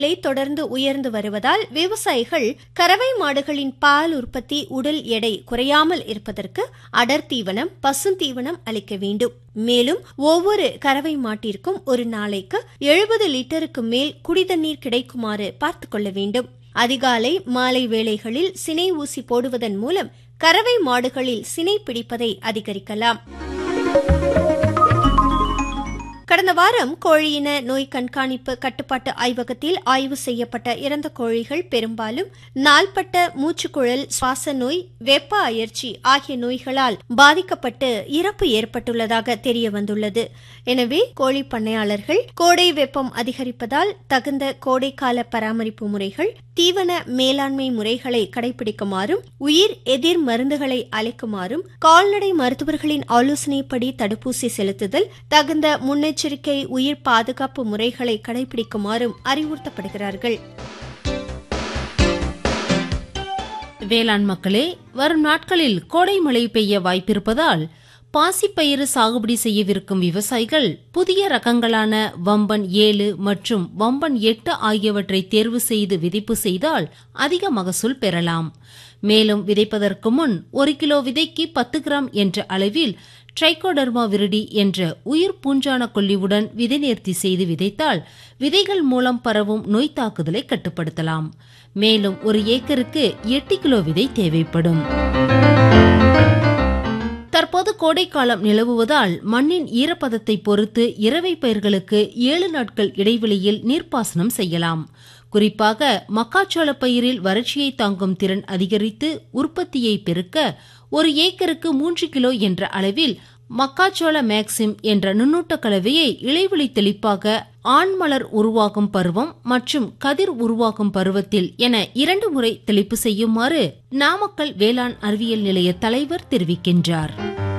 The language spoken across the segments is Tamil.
விலை தொடர்ந்து உயர்ந்து வருவதால் விவசாயிகள் கறவை மாடுகளின் பால் உற்பத்தி உடல் எடை குறையாமல் இருப்பதற்கு அடர் தீவனம் பசுந்தீவனம் அளிக்க வேண்டும் மேலும் ஒவ்வொரு கறவை மாட்டிற்கும் ஒரு நாளைக்கு எழுபது லிட்டருக்கு மேல் குடிதண்ணீர் கிடைக்குமாறு பார்த்துக் கொள்ள வேண்டும் அதிகாலை மாலை வேளைகளில் சினை ஊசி போடுவதன் மூலம் கறவை மாடுகளில் சினை பிடிப்பதை அதிகரிக்கலாம் கடந்த வாரம் கோழியின நோய் கண்காணிப்பு கட்டுப்பாட்டு ஆய்வகத்தில் ஆய்வு செய்யப்பட்ட இறந்த கோழிகள் பெரும்பாலும் நாள்பட்ட மூச்சுக்குழல் சுவாச நோய் வெப்ப அயற்சி ஆகிய நோய்களால் பாதிக்கப்பட்டு இறப்பு ஏற்பட்டுள்ளதாக தெரிய வந்துள்ளது எனவே கோழி பண்ணையாளர்கள் கோடை வெப்பம் அதிகரிப்பதால் தகுந்த கோடைக்கால பராமரிப்பு முறைகள் தீவன மேலாண்மை முறைகளை கடைபிடிக்குமாறும் உயிர் எதிர் மருந்துகளை அளிக்குமாறும் கால்நடை மருத்துவர்களின் ஆலோசனைப்படி தடுப்பூசி செலுத்துதல் தகுந்த முன்னெச்சரிக்கை உயிர் பாதுகாப்பு முறைகளை கடைபிடிக்குமாறும் அறிவுறுத்தப்படுகிறார்கள் வேளாண் மக்களே வரும் நாட்களில் கோடை மழை பெய்ய வாய்ப்பிருப்பதால் பாசிப்பயிறு சாகுபடி செய்யவிருக்கும் விவசாயிகள் புதிய ரகங்களான வம்பன் ஏழு மற்றும் வம்பன் எட்டு ஆகியவற்றை தேர்வு செய்து விதைப்பு செய்தால் அதிக மகசூல் பெறலாம் மேலும் விதைப்பதற்கு முன் ஒரு கிலோ விதைக்கு பத்து கிராம் என்ற அளவில் ட்ரைகோடர்மா விரிடி என்ற உயிர் பூஞ்சான கொல்லிவுடன் விதை நேர்த்தி செய்து விதைத்தால் விதைகள் மூலம் பரவும் நோய் தாக்குதலை கட்டுப்படுத்தலாம் மேலும் ஒரு ஏக்கருக்கு எட்டு கிலோ விதை தேவைப்படும் தற்போது கோடைக்காலம் நிலவுவதால் மண்ணின் ஈரப்பதத்தை பொறுத்து இரவை பயிர்களுக்கு ஏழு நாட்கள் இடைவெளியில் நீர்ப்பாசனம் செய்யலாம் குறிப்பாக மக்காச்சோள பயிரில் வறட்சியை தாங்கும் திறன் அதிகரித்து உற்பத்தியை பெருக்க ஒரு ஏக்கருக்கு மூன்று கிலோ என்ற அளவில் மக்காச்சோள மேக்சிம் என்ற நுண்ணூட்ட கலவையை இளைவெளி தெளிப்பாக ஆண்மலர் உருவாகும் பருவம் மற்றும் கதிர் உருவாகும் பருவத்தில் என இரண்டு முறை தெளிப்பு செய்யுமாறு நாமக்கல் வேளாண் அறிவியல் நிலைய தலைவர் தெரிவிக்கின்றார்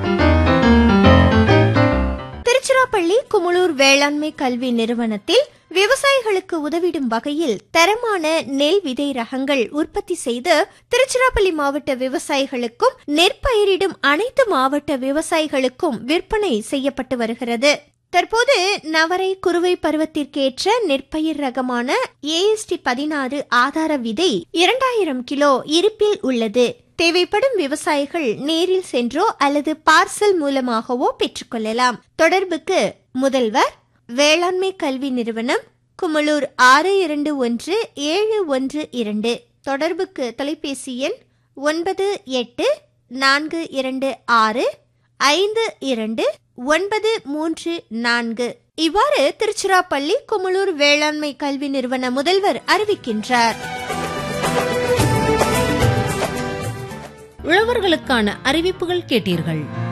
திருச்சிராப்பள்ளி குமுளூர் வேளாண்மை கல்வி நிறுவனத்தில் விவசாயிகளுக்கு உதவிடும் வகையில் தரமான நெல் விதை ரகங்கள் உற்பத்தி செய்து திருச்சிராப்பள்ளி மாவட்ட விவசாயிகளுக்கும் நெற்பயிரிடும் அனைத்து மாவட்ட விவசாயிகளுக்கும் விற்பனை செய்யப்பட்டு வருகிறது தற்போது நவரை குறுவை பருவத்திற்கேற்ற நெற்பயிர் ரகமான ஏஎஸ்டி பதினாறு ஆதார விதை இரண்டாயிரம் கிலோ இருப்பில் உள்ளது தேவைப்படும் விவசாயிகள் நேரில் சென்றோ அல்லது பார்சல் மூலமாகவோ பெற்றுக்கொள்ளலாம் தொடர்புக்கு முதல்வர் வேளாண்மை கல்வி நிறுவனம் குமலூர் ஆறு இரண்டு ஒன்று ஏழு ஒன்று இரண்டு தொடர்புக்கு தொலைபேசி எண் ஒன்பது எட்டு நான்கு இரண்டு ஆறு ஐந்து இரண்டு ஒன்பது மூன்று நான்கு இவ்வாறு திருச்சிராப்பள்ளி குமலூர் வேளாண்மை கல்வி நிறுவன முதல்வர் அறிவிக்கின்றார் உழவர்களுக்கான அறிவிப்புகள் கேட்டீர்கள்